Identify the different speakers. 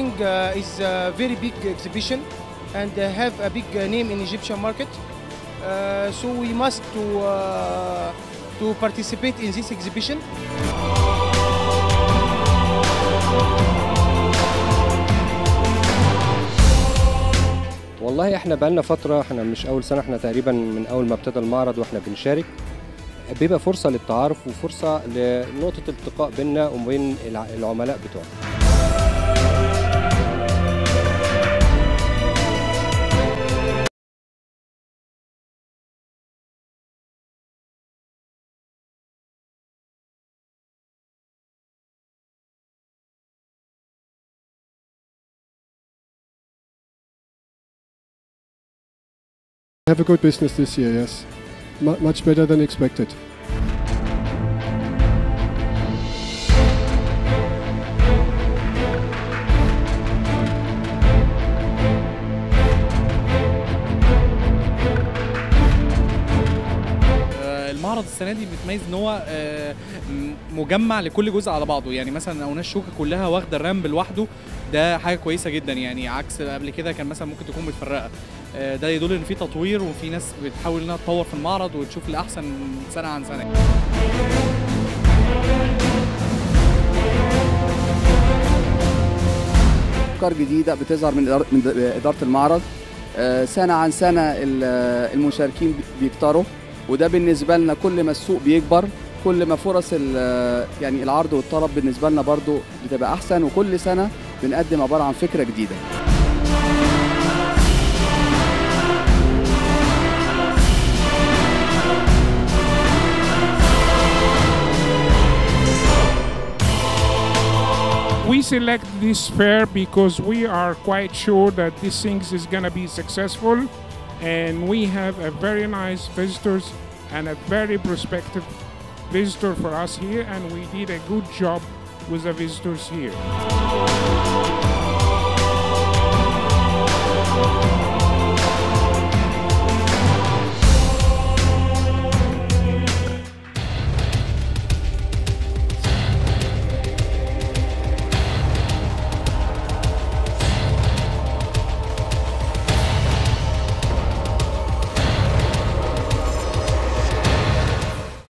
Speaker 1: Everything uh, is a very big exhibition and uh, have a big uh, name in Egyptian market. Uh, so we must to uh, to participate in this exhibition.
Speaker 2: والله احنا بقالنا فترة احنا مش أول سنة احنا تقريبا من أول ما ابتدى المعرض واحنا بنشارك بيبقى فرصة للتعارف وفرصة لنقطة التقاء بيننا وبين الع- العملاء بتوعنا
Speaker 3: Have a good business this year, yes. Mu much better than expected.
Speaker 4: آه، المعرض السنه دي بيتميز ان هو آه، م- مجمع لكل جزء على بعضه يعني مثلا اوناش شوكه كلها واخده الرامب لوحده ده حاجه كويسه جدا يعني عكس قبل كده كان مثلا ممكن تكون متفرقه آه، ده يدل ان في تطوير وفي ناس بتحاول انها تطور في المعرض وتشوف الاحسن سنه عن سنه
Speaker 5: افكار جديده بتظهر من إدارة- من اداره المعرض آه، سنه عن سنه ال- آه، المشاركين بيكتروا وده بالنسبه لنا كل ما السوق بيكبر كل ما فرص ال- آه، يعني العرض والطلب بالنسبه لنا برضو بتبقى احسن وكل سنه بنقدم عباره عن فكره جديده
Speaker 6: We select this fair because we are quite sure that this thing is going to be successful and we have a very nice visitors and a very prospective visitor for us here and we did a good job with the visitors here.